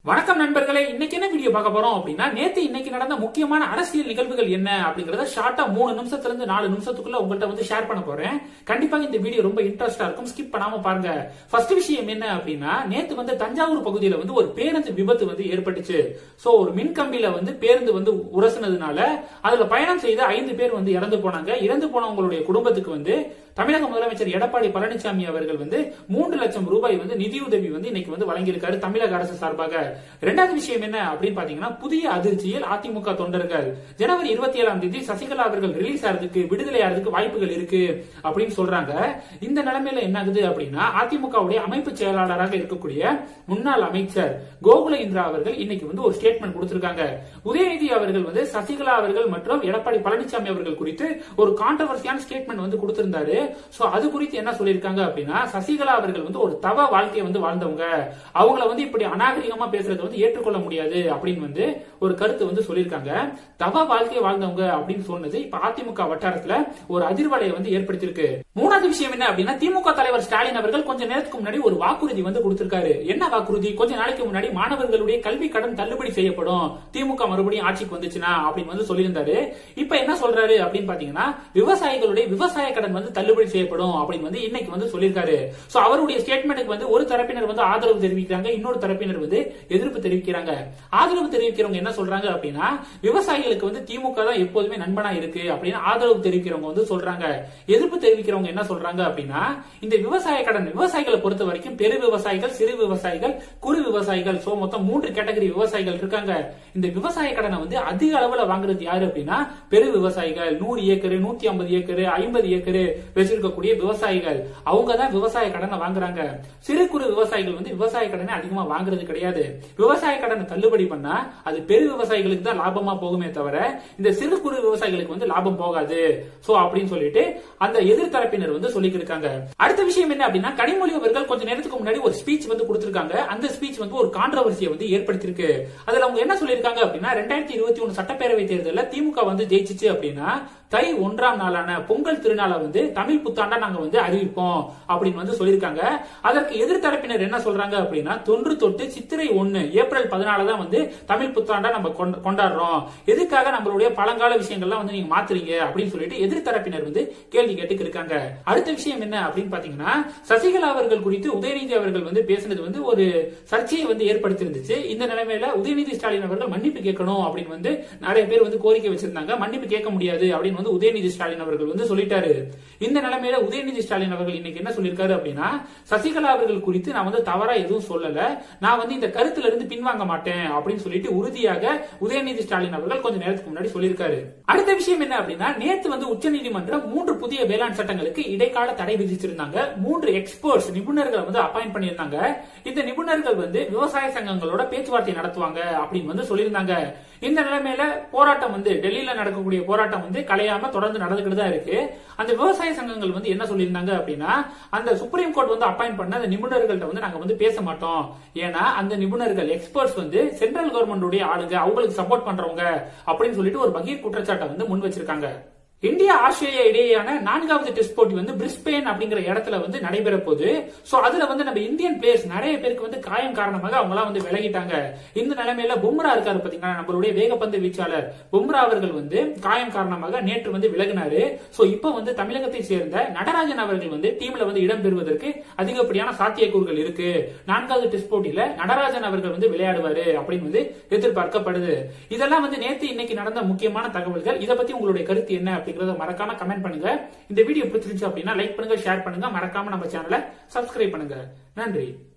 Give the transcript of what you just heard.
வணக்கம் நண்பர்களே இன்னைக்கு என்ன வீடியோ பார்க்க போறோம் அப்படின்னா நேத்து இன்னைக்கு நடந்த முக்கியமான அரசியல் நிகழ்வுகள் என்ன அப்படிங்கறத ஷார்ட்டா மூணு நிமிஷத்துல இருந்து நாலு நிமிஷத்துக்குள்ள உங்கள்கிட்ட வந்து ஷேர் பண்ண போறேன் கண்டிப்பாக இந்த வீடியோ ரொம்ப இன்ட்ரெஸ்டா இருக்கும் ஸ்கிப் பண்ணாம பாருங்க ஃபர்ஸ்ட் விஷயம் என்ன அப்படின்னா நேத்து வந்து தஞ்சாவூர் பகுதியில வந்து ஒரு பேருந்து விபத்து வந்து ஏற்பட்டுச்சு சோ ஒரு மின் கம்பியில வந்து பேருந்து வந்து உரசுனதுனால அதுல பயணம் செய்த ஐந்து பேர் வந்து இறந்து போனாங்க இறந்து போனவங்களுடைய குடும்பத்துக்கு வந்து தமிழக முதலமைச்சர் எடப்பாடி பழனிசாமி அவர்கள் வந்து மூன்று லட்சம் ரூபாய் வந்து நிதியுதவி வந்து இன்னைக்கு வந்து வழங்கியிருக்காரு தமிழக அரசு சார்பாக இரண்டாவது விஷயம் என்ன அப்படின்னு பாத்தீங்கன்னா புதிய அதிர்ச்சியில் அதிமுக தொண்டர்கள் ஜனவரி இருபத்தி ஏழாம் தேதி சசிகலா அவர்கள் ரிலீஸ் ஆகிறதுக்கு விடுதலை ஆகிறதுக்கு வாய்ப்புகள் இருக்கு அப்படின்னு சொல்றாங்க இந்த நிலைமையில என்ன ஆகுது அப்படின்னா அதிமுகவுடைய அமைப்பு செயலாளராக இருக்கக்கூடிய முன்னாள் அமைச்சர் கோகுல இந்திரா அவர்கள் இன்னைக்கு வந்து ஒரு ஸ்டேட்மெண்ட் கொடுத்திருக்காங்க உதயநிதி அவர்கள் வந்து சசிகலா அவர்கள் மற்றும் எடப்பாடி பழனிசாமி அவர்கள் குறித்து ஒரு கான்ட்ரவர்சியான ஸ்டேட்மெண்ட் வந்து கொடுத்திருந்தாரு சோ அது குறித்து என்ன சொல்லியிருக்காங்க அப்படின்னா சசிகலா அவர்கள் வந்து ஒரு தவ வாழ்க்கையை வந்து வாழ்ந்தவங்க அவங்கள வந்து இப்படி அநாகரிகமா பேசுறது வந்து ஏற்றுக்கொள்ள முடியாது அப்படின்னு வந்து ஒரு கருத்து வந்து சொல்லியிருக்காங்க தவ வாழ்க்கையை வாழ்ந்தவங்க அப்படின்னு சொன்னது இப்ப அதிமுக வட்டாரத்துல ஒரு அதிர்வலையை வந்து ஏற்படுத்தியிருக்கு மூணாவது விஷயம் என்ன அப்படின்னா திமுக தலைவர் ஸ்டாலின் அவர்கள் கொஞ்ச நேரத்துக்கு முன்னாடி ஒரு வாக்குறுதி வந்து கொடுத்திருக்காரு என்ன வாக்குறுதி கொஞ்ச நாளைக்கு முன்னாடி மாணவர்களுடைய கல்வி கடன் தள்ளுபடி செய்யப்படும் திமுக மறுபடியும் ஆட்சிக்கு வந்துச்சுன்னா அப்படின்னு வந்து சொல்லியிருந்தாரு இப்ப என்ன சொல்றாரு அப்படின்னு பாத்தீங்கன்னா விவசாயிகளுடைய விவசாய கடன் வந்து தள்ளுபடி செய்யப்படும் அப்படின்னு வந்து இன்னைக்கு வந்து சொல்லியிருக்காரு சோ அவருடைய ஸ்டேட்மெண்ட்டுக்கு வந்து ஒரு தரப்பினர் வந்து ஆதரவு தெரிவிக்கிறாங்க இன்னொரு தரப்பினர் வந்து எதிர்ப்பு தெரிவிக்கிறாங்க ஆதரவு தெரிவிக்கிறவங்க என்ன சொல்றாங்க அப்படின்னா விவசாயிகளுக்கு வந்து திமுக தான் எப்போதுமே நண்பனா இருக்கு அப்படின்னு ஆதரவு தெரிவிக்கிறவங்க வந்து சொல்றாங்க எதிர்ப்பு தெரிவிக்கிறவங்க என்ன சொல்றாங்க அப்படின்னா இந்த விவசாய கடன் விவசாயிகளை பொறுத்த வரைக்கும் பெரு விவசாயிகள் சிறு விவசாயிகள் குறு விவசாயிகள் சோ மொத்தம் மூன்று கேட்டகரி விவசாயிகள் இருக்காங்க இந்த விவசாய கடனை வந்து அதிக அளவுல வாங்குறது யாரு அப்படின்னா பெரு விவசாயிகள் நூறு ஏக்கரு நூத்தி ஐம்பது ஏக்கரு ஐம்பது ஏக்கரு வச்சிருக்கக்கூடிய விவசாயிகள் அவங்க தான் விவசாய கடனை வாங்குறாங்க சிறு குறு விவசாயிகள் வந்து விவசாய கடனை அதிகமா வாங்குறது கிடையாது விவசாய கடனை தள்ளுபடி பண்ணா அது பெரு விவசாயிகளுக்கு தான் லாபமா போகுமே தவிர இந்த சிறு குறு விவசாயிகளுக்கு வந்து லாபம் போகாது சோ அப்படின்னு சொல்லிட்டு அந்த எதிர்த்தரப்பினர் வந்து சொல்லிட்டு இருக்காங்க அடுத்த விஷயம் என்ன அப்படின்னா கனிமொழி அவர்கள் கொஞ்ச நேரத்துக்கு முன்னாடி ஒரு ஸ்பீச் வந்து கொடுத்திருக்காங்க அந்த ஸ்பீச் வந்து ஒரு கான்ட்ரவர்சியை வந்து ஏற்படுத்தியிருக்கு அதுல அவங்க என்ன சொல்லியிருக்காங்க அப்படின்னா ரெண்டாயிரத்தி இருபத்தி ஒன்னு சட்டப்பேரவை தேர்தலில் திமுக வந்து ஜெயிச்சிச்சு அப்படின்னா தை ஒன்றாம் நாளான பொங்கல் திருநாளை வந்து தமிழ் புத்தாண்டா நாங்க வந்து அறிவிப்போம் அப்படின்னு வந்து சொல்லியிருக்காங்க அதற்கு எதிர்த்தரப்பினர் என்ன சொல்றாங்க அப்படின்னா தொன்று தொட்டு சித்திரை ஒன்னு ஏப்ரல் பதினாலு தான் வந்து தமிழ் புத்தாண்டா நம்ம கொண்ட- கொண்டாடுறோம் எதுக்காக நம்மளுடைய பழங்கால விஷயங்கள்லாம் வந்து நீங்க மாத்துறீங்க அப்படின்னு சொல்லிட்டு எதிர்த்தரப்பினர் வந்து கேள்வி கேட்டுக்கு இருக்காங்க அடுத்த விஷயம் என்ன அப்படின்னு பாத்தீங்கன்னா சசிகலா அவர்கள் குறித்து உதயநிதி அவர்கள் வந்து பேசினது வந்து ஒரு சர்ச்சையை வந்து ஏற்படுத்தியிருந்துச்சு இந்த நிலைமையில உதயநிதி ஸ்டாலின் அவர்கள் மன்னிப்பு கேட்கணும் அப்படின்னு வந்து நிறைய பேர் வந்து கோரிக்கை வச்சிருந்தாங்க மன்னிப்பு கேட்க முடியாது அப்படின்னு வந்து உதயநிதி ஸ்டாலின் அவர்கள் வந்து சொல்லிட்டாரு இந்த நிலைமையில உதயநிதி ஸ்டாலின் அவர்கள் இன்னைக்கு என்ன சொல்லியிருக்காரு அப்படின்னா சசிகலா அவர்கள் குறித்து நான் வந்து தவறா எதுவும் சொல்லல நான் வந்து இந்த கருத்துல இருந்து பின்வாங்க மாட்டேன் அப்படின்னு சொல்லிட்டு உறுதியாக உதயநிதி ஸ்டாலின் அவர்கள் கொஞ்ச நேரத்துக்கு முன்னாடி சொல்லியிருக்காரு அடுத்த விஷயம் என்ன அப்படின்னா நேத்து வந்து உச்சநீதிமன்றம் மூன்று புதிய வேளாண் சட்டங்களுக்கு இடைக்கால தடை விதிச்சிருந்தாங்க மூன்று எக்ஸ்பர்ட்ஸ் நிபுணர்களை வந்து அப்பாயிண்ட் பண்ணியிருந்தாங்க இந்த நிபுணர்கள் வந்து விவசாய சங்கங்களோட பேச்சுவார்த்தை நடத்துவாங்க அப்படின்னு வந்து சொல்லியிருந்தாங்க இந்த நிலைமையில போராட்டம் வந்து டெல்லியில நடக்கக்கூடிய போராட்டம் வந்து கலையாம தொடர்ந்து நடந்துகிட்டு தான் இருக்கு அந்த விவசாய சங்கங்கள் வந்து என்ன சொல்லியிருந்தாங்க அப்படின்னா அந்த சுப்ரீம் கோர்ட் வந்து அப்பாயிண்ட் பண்ண அந்த நிபுணர்கள்ட்ட வந்து நாங்க வந்து பேச மாட்டோம் ஏன்னா அந்த நிபுணர்கள் எக்ஸ்பர்ட்ஸ் வந்து சென்ட்ரல் கவர்மெண்டுடைய ஆளுங்க அவங்களுக்கு சப்போர்ட் பண்றவங்க அப்படின்னு சொல்லிட்டு ஒரு பகீர் குற்றச்சாட்டை வந்து முன் வச்சிருக்காங்க இந்தியா ஆஸ்திரேலியா இடையேயான நான்காவது டெஸ்ட் போட்டி வந்து பிரிஸ்பெயின் அப்படிங்கிற இடத்துல வந்து நடைபெற போகுது சோ அதுல வந்து நம்ம இந்தியன் பிளேயர்ஸ் நிறைய பேருக்கு வந்து காயம் காரணமாக அவங்க எல்லாம் வந்து விலகிட்டாங்க இந்த நிலைமையில பும்ரா இருக்காரு பாத்தீங்கன்னா நம்மளுடைய வேகப்பந்து வீச்சாளர் பும்ரா அவர்கள் வந்து காயம் காரணமாக நேற்று வந்து விலகினாரு சோ இப்போ வந்து தமிழகத்தை சேர்ந்த நடராஜன் அவர்கள் வந்து டீம்ல வந்து இடம் பெறுவதற்கு அதிகப்படியான சாத்தியக்கூறுகள் இருக்கு நான்காவது டெஸ்ட் போட்டியில நடராஜன் அவர்கள் வந்து விளையாடுவாரு அப்படின்னு வந்து எதிர்பார்க்கப்படுது இதெல்லாம் வந்து நேத்து இன்னைக்கு நடந்த முக்கியமான தகவல்கள் இதை பத்தி உங்களுடைய கருத்து என்ன அப்படிங்கறத மறக்காம கமெண்ட் பண்ணுங்க இந்த வீடியோ பிடிச்சிருந்துச்சு அப்படின்னா லைக் பண்ணுங்க ஷேர் பண்ணுங்க மறக்காம நம்ம சேனலை சப்ஸ்கிரைப் பண்ணுங்க நன்றி